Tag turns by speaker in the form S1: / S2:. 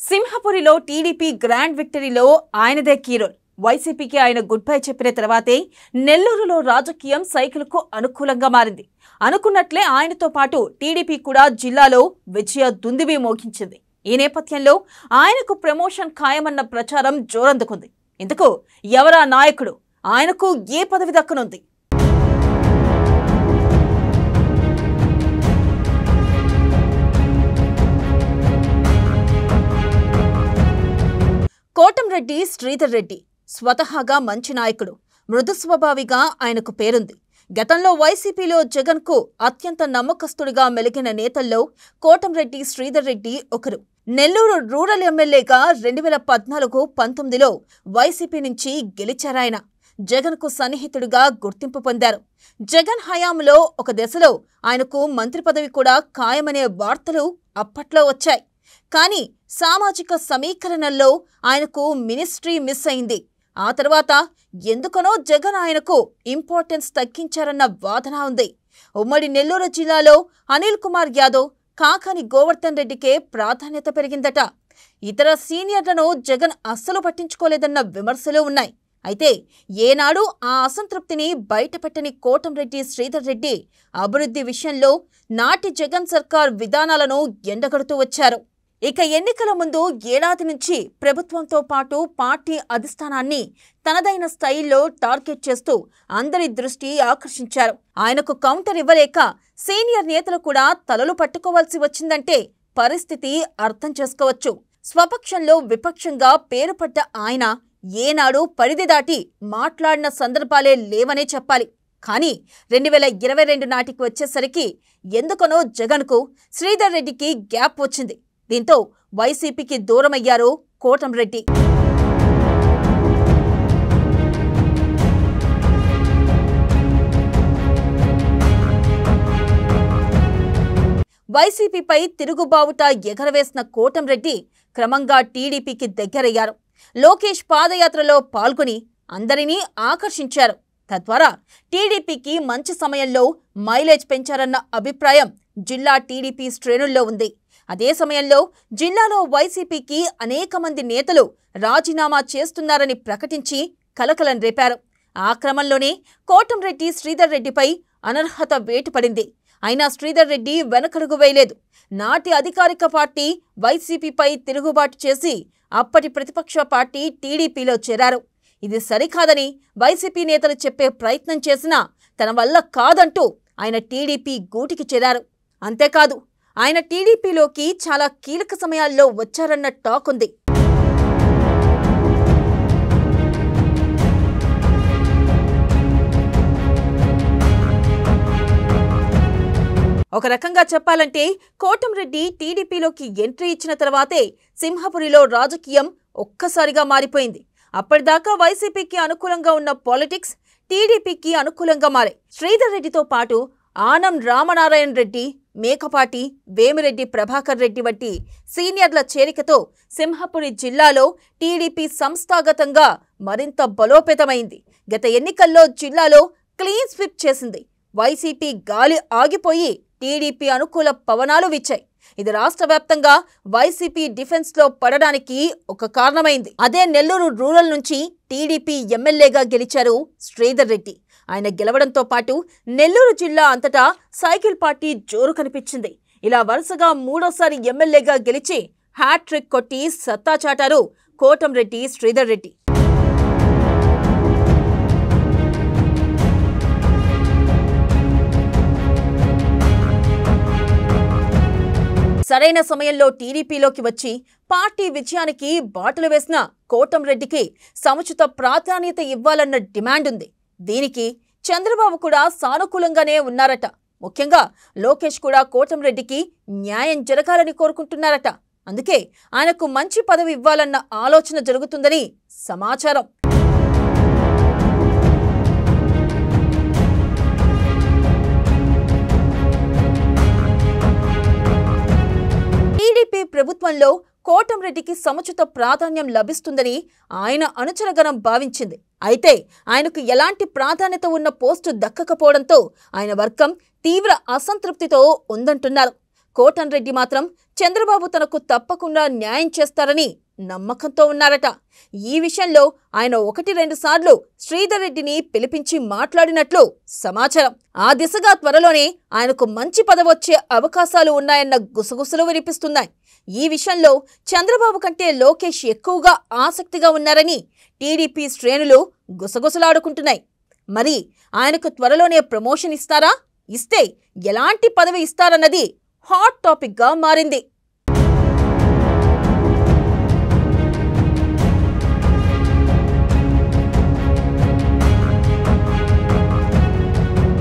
S1: సింహపురిలో TDP grand విక్టరీలో ఆయనదే key role వైసీపీకి ఆయన గుడ్ బై చెప్పిన తర్వాతే నెల్లూరులో రాజకీయం సైకిల్కు అనుకూలంగా మారింది అనుకున్నట్లే ఆయనతో పాటు టీడీపీ కూడా జిల్లాలో విజయ దుందిబి మోగించింది ఈ నేపథ్యంలో ఆయనకు ప్రమోషన్ ఖాయమన్న ప్రచారం జోరందుకుంది ఇందుకు ఎవరా నాయకుడు ఆయనకు ఏ పదవి దక్కనుంది కోటంరెడ్డి శ్రీధర్ రెడ్డి స్వతహాగా మంచి నాయకుడు మృదు స్వభావిగా ఆయనకు పేరుంది గతంలో వైసీపీలో జగన్కు అత్యంత నమ్మకస్తుడిగా మెలిగిన నేతల్లో కోటంరెడ్డి శ్రీధర్ రెడ్డి ఒకరు నెల్లూరు రూరల్ ఎమ్మెల్యేగా రెండు వేల పద్నాలుగు పంతొమ్మిదిలో వైసీపీ నుంచి గెలిచారాయన జగన్కు సన్నిహితుడిగా గుర్తింపు పొందారు జగన్ హయాంలో ఒక దశలో ఆయనకు మంత్రి పదవి కూడా ఖాయమనే వార్తలు అప్పట్లో వచ్చాయి కానీ సామాజిక సమీకరణల్లో ఆయనకు మినిస్ట్రీ మిస్ అయింది ఆ తర్వాత ఎందుకనో జగన్ ఆయనకు ఇంపార్టెన్స్ తగ్గించారన్న వాదన ఉంది ఉమ్మడి నెల్లూరు జిల్లాలో అనిల్ కుమార్ యాదవ్ కాకాని గోవర్ధన్ రెడ్డికే ప్రాధాన్యత పెరిగిందట ఇతర సీనియర్లను జగన్ అస్సలు పట్టించుకోలేదన్న విమర్శలు ఉన్నాయి అయితే ఏనాడు ఆ అసంతృప్తిని బయటపెట్టని కోటంరెడ్డి శ్రీధర్ రెడ్డి అభివృద్ధి విషయంలో నాటి జగన్ సర్కార్ విధానాలను ఎండగడుతూ వచ్చారు ఇక ఎన్నికల ముందు ఏడాది నుంచి ప్రభుత్వంతో పాటు పార్టీ అధిష్టానాన్ని తనదైన స్టైల్లో టార్గెట్ చేస్తూ అందరి దృష్టి ఆకర్షించారు ఆయనకు కౌంటర్ ఇవ్వలేక సీనియర్ నేతలు కూడా తలలు పట్టుకోవాల్సి వచ్చిందంటే పరిస్థితి అర్థం చేసుకోవచ్చు స్వపక్షంలో విపక్షంగా పేరుపడ్డ ఆయన ఏనాడు పరిధి దాటి మాట్లాడిన సందర్భాలే లేవనే చెప్పాలి కానీ రెండు వేల ఇరవై రెండు నాటికి వచ్చేసరికి ఎందుకనో జగన్కు శ్రీధర్ రెడ్డికి గ్యాప్ వచ్చింది దీంతో వైసీపీకి దూరమయ్యారు కోటంరెడ్డి వైసీపీపై తిరుగుబావుట ఎగరవేసిన కోటంరెడ్డి క్రమంగా టీడీపీకి దగ్గరయ్యారు లోకేష్ పాదయాత్రలో పాల్గొని అందరినీ ఆకర్షించారు తద్వారా టీడీపీకి మంచి సమయంలో మైలేజ్ పెంచారన్న అభిప్రాయం జిల్లా టీడీపీ శ్రేణుల్లో ఉంది అదే సమయంలో జిల్లాలో వైసీపీకి అనేక మంది నేతలు రాజీనామా చేస్తున్నారని ప్రకటించి కలకలం రేపారు ఆ క్రమంలోనే కోటంరెడ్డి శ్రీధర్ రెడ్డిపై అనర్హత వేటు పడింది అయినా శ్రీధర్ రెడ్డి వెనకడుగు వేయలేదు నాటి అధికారిక పార్టీ వైసీపీపై తిరుగుబాటు చేసి అప్పటి ప్రతిపక్ష పార్టీ టీడీపీలో చేరారు ఇది సరికాదని వైసీపీ నేతలు చెప్పే ప్రయత్నం చేసినా తన వల్ల కాదంటూ ఆయన టీడీపీ గూటికి చేరారు అంతేకాదు ఆయన టీడీపీలోకి చాలా కీలక సమయాల్లో వచ్చారన్న టాక్ ఉంది ఒక రకంగా చెప్పాలంటే కోటంరెడ్డి టీడీపీలోకి ఎంట్రీ ఇచ్చిన తర్వాతే సింహపురిలో రాజకీయం ఒక్కసారిగా మారిపోయింది అప్పటిదాకా వైసీపీకి అనుకూలంగా ఉన్న పాలిటిక్స్ టీడీపీకి అనుకూలంగా మారాయి శ్రీధర్ రెడ్డితో పాటు ఆనం రామనారాయణ రెడ్డి మేకపాటి వేమిరెడ్డి ప్రభాకర్ రెడ్డి వంటి సీనియర్ల చేరికతో సింహపురి జిల్లాలో టీడీపీ సంస్థాగతంగా మరింత బలోపేతమైంది గత ఎన్నికల్లో జిల్లాలో క్లీన్ స్విప్ చేసింది వైసీపీ గాలి ఆగిపోయి టీడీపీ అనుకూల పవనాలు విచ్చాయి ఇది రాష్ట్ర వ్యాప్తంగా వైసీపీ డిఫెన్స్ లో పడడానికి ఒక కారణమైంది అదే నెల్లూరు రూరల్ నుంచి టీడీపీ ఎమ్మెల్యేగా గెలిచారు శ్రీధర్ రెడ్డి ఆయన గెలవడంతో పాటు నెల్లూరు జిల్లా అంతటా సైకిల్ పార్టీ జోరు కనిపించింది ఇలా వరుసగా మూడోసారి ఎమ్మెల్యేగా గెలిచి హ్యాట్రిక్ కొట్టి సత్తా చాటారు కోటంరెడ్డి శ్రీధర్ రెడ్డి సరైన సమయంలో టీడీపీలోకి వచ్చి పార్టీ విజయానికి బాటలు వేసిన కోటంరెడ్డికి సముచిత ప్రాధాన్యత ఇవ్వాలన్న డిమాండ్ ఉంది దీనికి చంద్రబాబు కూడా సానుకూలంగానే ఉన్నారట ముఖ్యంగా లోకేష్ కూడా కోటంరెడ్డికి న్యాయం జరగాలని కోరుకుంటున్నారట అందుకే ఆయనకు మంచి పదవి ఇవ్వాలన్న ఆలోచన జరుగుతుందని సమాచారం టీడీపీ ప్రభుత్వంలో కోటంరెడ్డికి సముచిత ప్రాధాన్యం లభిస్తుందని ఆయన అనుచరగణం భావించింది అయితే ఆయనకు ఎలాంటి ప్రాధాన్యత ఉన్న పోస్టు దక్కకపోవడంతో ఆయన వర్గం తీవ్ర అసంతృప్తితో ఉందంటున్నారు కోటంరెడ్డి మాత్రం చంద్రబాబు తనకు తప్పకుండా న్యాయం చేస్తారని నమ్మకంతో ఉన్నారట ఈ విషయంలో ఆయన ఒకటి రెండు సార్లు శ్రీధర్ రెడ్డిని పిలిపించి మాట్లాడినట్లు సమాచారం ఆ దిశగా త్వరలోనే ఆయనకు మంచి పదవొచ్చే అవకాశాలు ఉన్నాయన్న గుసగుసలు వినిపిస్తున్నాయి ఈ విషయంలో చంద్రబాబు కంటే లోకేష్ ఎక్కువగా ఆసక్తిగా ఉన్నారని టీడీపీ శ్రేణులు గుసగుసలాడుకుంటున్నాయి మరి ఆయనకు త్వరలోనే ప్రమోషన్ ఇస్తారా ఇస్తే ఎలాంటి పదవి ఇస్తారన్నది హాట్ టాపిక్గా మారింది